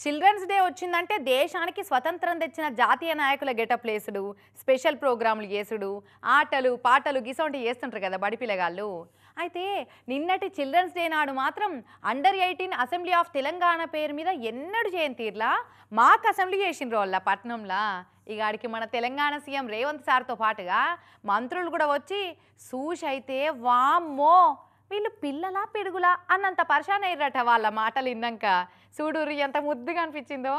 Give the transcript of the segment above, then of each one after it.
Children's day వచ్చిందంటే దేశానికి స్వతంత్రం తెచ్చిన జాతీయ నాయకుల గెటప్ లేసుడు స్పెషల్ ప్రోగ్రాంలు చేసుడు ఆటలు పాటలు గిసొంటి చేస్తుంటారు కదా బడి పిల్లగాళ్ళు అయితే నిన్నటి చిల్డ్రన్స్ డే నాడు మాత్రం under eighteen assembly of Telangana పేరు మీద ఎన్నడు చేయని తీర్లా మాకు అసెంబ్లీ చేసిండ్రు వాళ్ళ పట్నంలా ఇక ఆడికి మన తెలంగాణ సీఎం రేవంత్ సార్తో పాటుగా మంత్రులు కూడా వచ్చి సూష్ అయితే వామ్మో వీళ్ళు పిల్లలా పిడుగులా అన్నంత పరిశాన్ అయ్యారట వాళ్ళ మాటలు విన్నాక చూడుర్రి ఎంత ముద్దుగా అనిపించిందో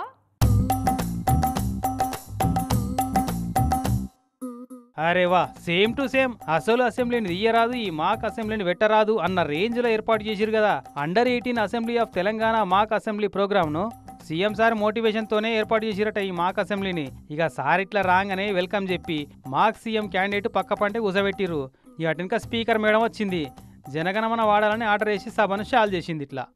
అరే వా సేమ్ టు సేమ్ అసలు అసెంబ్లీని తీయరాదు ఈ మాక్ అసెంబ్లీని పెట్టరాదు అన్న రేంజ్ లో ఏర్పాటు చేసిరు కదా under eighteen assembly of Telangana mock assembly program ను సీఎం సార్ మోటివేషన్ తోనే ఏర్పాటు చేసిరట ఈ మాక్ అసెంబ్లీని ఇక సార్ ఇట్లా రాగానే వెల్కమ్ చెప్పి మాక్ సీఎం క్యాండిడేట్ పక్క పంటే ఉసబెట్టిరు ఇక అటెనక స్పీకర్ మేడం వచ్చింది జనగణమన వాడాలని ఆర్డర్ వేసి సభను షాల్ చేసింది ఇట్లా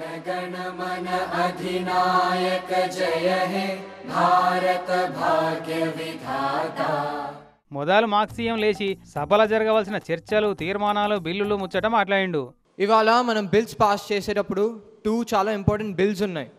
మొదలు మాక్ సీఎం లేచి సభలో జరగవలసిన చర్చలు తీర్మానాలు బిల్లులు ముచ్చట మాట్లాడిండు ఇవాళ మనం బిల్స్ పాస్ చేసేటప్పుడు టూ చాలా ఇంపార్టెంట్ బిల్స్ ఉన్నాయి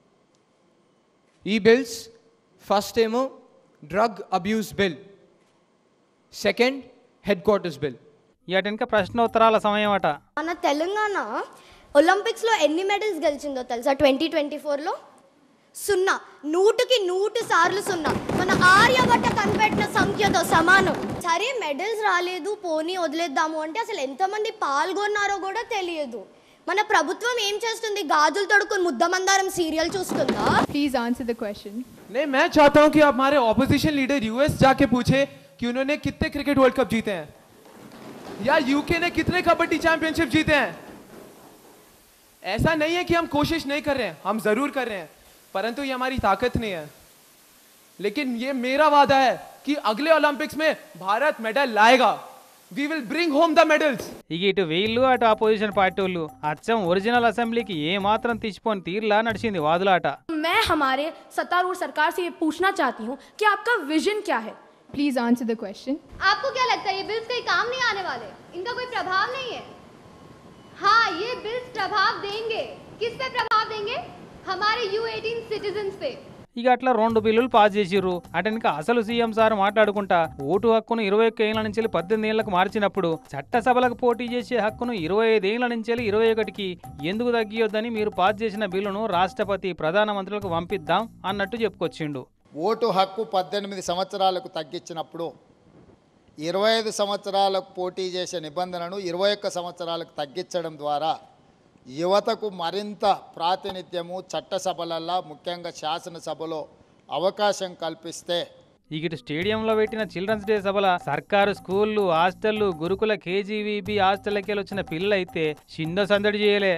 ఈ బిల్స్ ఫస్ట్ ఏమో drug abuse bill second headquarters bill ఇక అటెనక ప్రశ్నోత్తరాల సమయం అట మన తెలంగాణ ఒలింపిక్స్లో ఎన్ని మెడల్స్ గెలిచిందో తెలుసా ట్వంటీ ట్వంటీ ఫోర్లో సున్నా నూటికి నూటు సార్లు సున్నా మన ఆర్యభట్ట కనిపెట్టిన సంఖ్యతో సమానం సరే మెడల్స్ రాలేదు పోనీ వదిలేద్దాము అంటే అసలు ఎంతమంది పాల్గొన్నారో కూడా తెలియదు మన ప్రభుత్వం ఏం చేస్తుంది గాజులు తొడుక్కుని ముద్దమందారం సీరియల్ చూస్తుందా Please answer the question. नहीं मैं चाहता हूं कि आप हमारे ऑपोजिशन लीडर यूएस जाके पूछे कि उन्होंने कितने क्रिकेट वर्ल्ड कप जीते हैं या यूके ने कितने कबड्डी चैंपियनशिप जीते हैं ऐसा नहीं है कि हम कोशिश नहीं कर रहे हैं हम जरूर कर रहे हैं परंतु ये हमारी ताकत नहीं है लेकिन ये मेरा वादा है कि अगले ओलंपिक्स में भारत मेडल लाएगा we will bring home the medals ఇక ఇటు వీళ్ళు అటు అపోజిషన్ పార్టీ వాళ్ళు అచ్చం ఒరిజినల్ అసెంబ్లీకి ఏ మాత్రం తీసిపోని తీర్లా నడిచింది వాదులాట मैं हमारे सत्तारूढ़ सरकार से ये पूछना चाहती हूँ कि आपका विजन क्या है Please answer the question. आपको क्या लगता है ये बिल्स कहीं काम नहीं आने वाले इनका कोई प्रभाव नहीं है हाँ ये बिल्स प्रभाव देंगे किस पे प्रभाव देंगे हमारे यू एटीन सिटीजन पे ఇక అట్లా రెండు బిల్లులు పాస్ చేసిర్రు అటెనక అసలు సీఎం సార్ మాట్లాడుకుంటా ఓటు హక్కును ఇరవై ఒక్క ఏళ్ల నుంచి పద్దెనిమిది ఏళ్లకు మార్చినప్పుడు చట్టసభలకు పోటీ చేసే హక్కును ఇరవై ఐదేళ్ల నుంచి ఇరవై ఒకటికి ఎందుకు తగ్గియొద్దని మీరు పాస్ చేసిన బిల్లును రాష్ట్రపతి ప్రధానమంత్రులకు పంపిద్దాం అన్నట్టు చెప్పుకొచ్చిండు ఓటు హక్కు పద్దెనిమిది సంవత్సరాలకు తగ్గించినప్పుడు ఇరవై ఐదు సంవత్సరాలకు పోటీ చేసే నిబంధనను ఇరవై ఒక్క సంవత్సరాలకు తగ్గించడం ద్వారా యువతకు మరింత ప్రాతినిధ్యము చట్టసభలల్లో ముఖ్యంగా శాసనసభలో అవకాశం కల్పిస్తే ఇక ఇటు స్టేడియంలో పెట్టిన చిల్డ్రన్స్ డే సభల సర్కారు స్కూళ్ళు హాస్టళ్లు గురుకుల కేజీవీబీ హాస్టళ్ళకి వచ్చిన పిల్లలైతే చిన్న సందడి చేయలే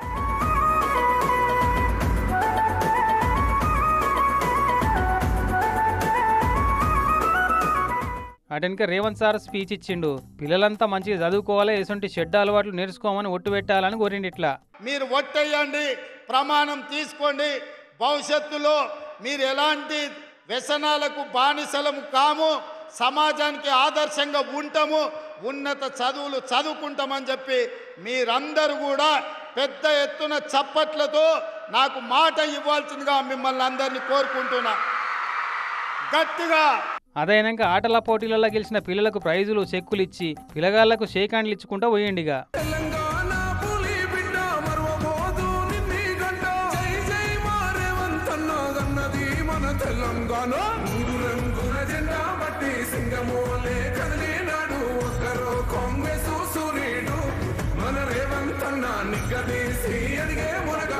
అటెనక రేవంత్ సార్ స్పీచ్ ఇచ్చిండు పిల్లలంతా మంచిగా చదువుకోవాలి ఎటువంటి చెడ్డ అలవాట్లు నేర్చుకోమని ఒట్టు పెట్టాలని కోరిండి ఇట్లా మీరు ఒట్టేయండి ప్రమాణం తీసుకోండి భవిష్యత్తులో మీరు ఎలాంటి వ్యసనాలకు బానిసలము కాము సమాజానికి ఆదర్శంగా ఉంటాము ఉన్నత చదువులు చదువుకుంటామని చెప్పి మీరందరూ కూడా పెద్ద ఎత్తున చప్పట్లతో నాకు మాట ఇవ్వాల్సిందిగా మిమ్మల్ని అందరినీ కోరుకుంటున్నా గట్టిగా అదైనాక ఆటల పోటీలలో గెలిచిన పిల్లలకు ప్రైజులు చెక్కులు ఇచ్చి పిల్లగాళ్లకు షేక్ హ్యాండ్లు ఇచ్చుకుంటూ పోయిండిగా తెలంగాణ పులి బిడ్డ మరవబోదు నిన్ని గంట జై జై మారేవంతన్న గన్నది మన తెలంగాణ మూడు రంగుల జెండా బట్టి సింగమోలే కదిలినాడు ఒక్కరో కాంగ్రెస్ సూర్యుడు మన రేవంతన్న నిగ్గదీసి ఎదిగే మునగ